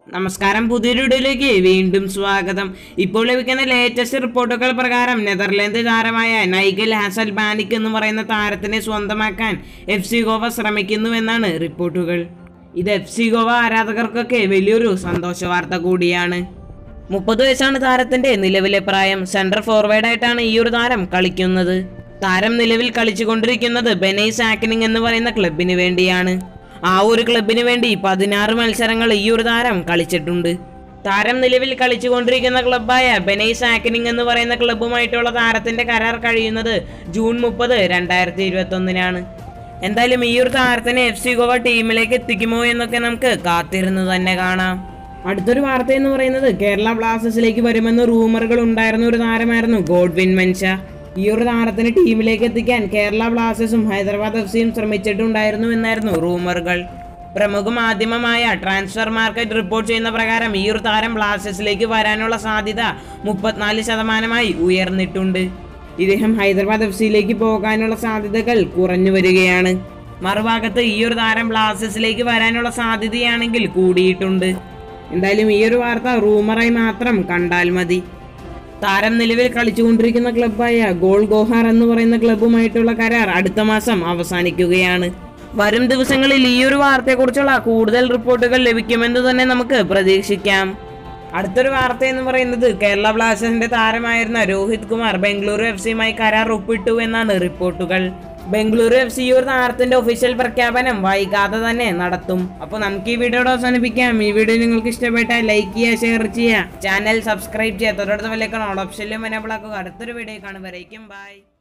നമസ്കാരം പുതിയൊരു വീഡിയോയിലേക്ക് വീണ്ടും സ്വാഗതം ഇപ്പോൾ ലഭിക്കുന്ന ലേറ്റസ്റ്റ് റിപ്പോർട്ടുകൾ പ്രകാരം നെതർലാൻഡ് താരമായ നൈഗൽ ഹാസൽ ബാനിക് എന്ന് പറയുന്ന താരത്തിനെ സ്വന്തമാക്കാൻ എഫ് സി ഗോവ ശ്രമിക്കുന്നുവെന്നാണ് റിപ്പോർട്ടുകൾ ഇത് എഫ് സി ഗോവ ആരാധകർക്കൊക്കെ വലിയൊരു സന്തോഷ വാർത്ത കൂടിയാണ് മുപ്പത് വയസ്സാണ് താരത്തിന്റെ നിലവിലെ പ്രായം സെൻട്രൽ ഫോർവേഡായിട്ടാണ് ഈ ഒരു താരം കളിക്കുന്നത് താരം നിലവിൽ കളിച്ചുകൊണ്ടിരിക്കുന്നത് ബെനൈ സാക്കനിങ് എന്ന് പറയുന്ന ക്ലബിന് വേണ്ടിയാണ് ആ ഒരു ക്ലബിന് വേണ്ടി പതിനാറ് മത്സരങ്ങൾ ഈ ഒരു താരം കളിച്ചിട്ടുണ്ട് താരം നിലവിൽ കളിച്ചുകൊണ്ടിരിക്കുന്ന ക്ലബ്ബായ ബെനൈ സാക്കനിങ് എന്ന് പറയുന്ന ക്ലബ്ബുമായിട്ടുള്ള താരത്തിന്റെ കരാർ കഴിയുന്നത് ജൂൺ മുപ്പത് രണ്ടായിരത്തി ഇരുപത്തി ഒന്നിനാണ് എന്തായാലും ഈ ഒരു താരത്തിനെ എഫ് സി ഗോവ ടീമിലേക്ക് എത്തിക്കുമോ എന്നൊക്കെ നമുക്ക് കാത്തിരുന്ന് തന്നെ കാണാം അടുത്തൊരു വാർത്ത എന്ന് പറയുന്നത് കേരള ബ്ലാസ്റ്റേഴ്സിലേക്ക് വരുമെന്ന് റൂമറുകൾ ഉണ്ടായിരുന്ന ഒരു താരമായിരുന്നു ഗോഡ്വിൻ മെൻഷ ഈ ഒരു താരത്തിന് ടീമിലേക്ക് എത്തിക്കാൻ കേരള ബ്ലാസ്റ്റേഴ്സും ഹൈദരാബാദ് എഫ് സിയും ശ്രമിച്ചിട്ടുണ്ടായിരുന്നു എന്നായിരുന്നു റൂമറുകൾ പ്രമുഖ മാധ്യമമായ ട്രാൻസ്ഫർ മാർക്കറ്റ് റിപ്പോർട്ട് ചെയ്യുന്ന പ്രകാരം ഈ ഒരു താരം ബ്ലാസ്റ്റേഴ്സിലേക്ക് വരാനുള്ള സാധ്യത മുപ്പത്തിനാല് ശതമാനമായി ഉയർന്നിട്ടുണ്ട് ഇദ്ദേഹം ഹൈദരാബാദ് എഫ് സിയിലേക്ക് പോകാനുള്ള സാധ്യതകൾ കുറഞ്ഞു വരികയാണ് മറുഭാഗത്ത് ഈ ഒരു താരം ബ്ലാസ്റ്റേഴ്സിലേക്ക് വരാനുള്ള സാധ്യതയാണെങ്കിൽ കൂടിയിട്ടുണ്ട് എന്തായാലും ഈ ഒരു വാർത്ത റൂമറായി മാത്രം കണ്ടാൽ മതി താരം നിലവിൽ കളിച്ചുകൊണ്ടിരിക്കുന്ന ക്ലബ്ബായ ഗോൾ ഗോഹാർ എന്ന് പറയുന്ന ക്ലബ്ബുമായിട്ടുള്ള കരാർ അടുത്ത മാസം അവസാനിക്കുകയാണ് വരും ദിവസങ്ങളിൽ ഈ ഒരു വാർത്തയെക്കുറിച്ചുള്ള കൂടുതൽ റിപ്പോർട്ടുകൾ ലഭിക്കുമെന്ന് തന്നെ നമുക്ക് പ്രതീക്ഷിക്കാം അടുത്തൊരു വാർത്ത എന്ന് പറയുന്നത് കേരള ബ്ലാസ്റ്റേഴ്സിന്റെ താരമായിരുന്ന രോഹിത് കുമാർ ബംഗളൂരു എഫ് സിയുമായി കരാർ ഒപ്പിട്ടു എന്നാണ് റിപ്പോർട്ടുകൾ ബംഗളൂരു എഫ് സി ഒരു താരത്തിന്റെ ഒഫീഷ്യൽ പ്രഖ്യാപനം വൈകാതെ തന്നെ നടത്തും അപ്പോൾ നമുക്ക് ഈ വീഡിയോയുടെ അവസാനിപ്പിക്കാം ഈ വീഡിയോ നിങ്ങൾക്ക് ഇഷ്ടപ്പെട്ടാൽ ലൈക്ക് ചെയ്യുക ഷെയർ ചെയ്യുക ചാനൽ സബ്സ്ക്രൈബ് ചെയ്യുക തൊട്ടടുത്ത വിലക്കണം ഓപ്ഷനിലും എനേബിൾ ആക്കുക അടുത്തൊരു വീഡിയോ കാണുമ്പോഴേക്കും ബൈ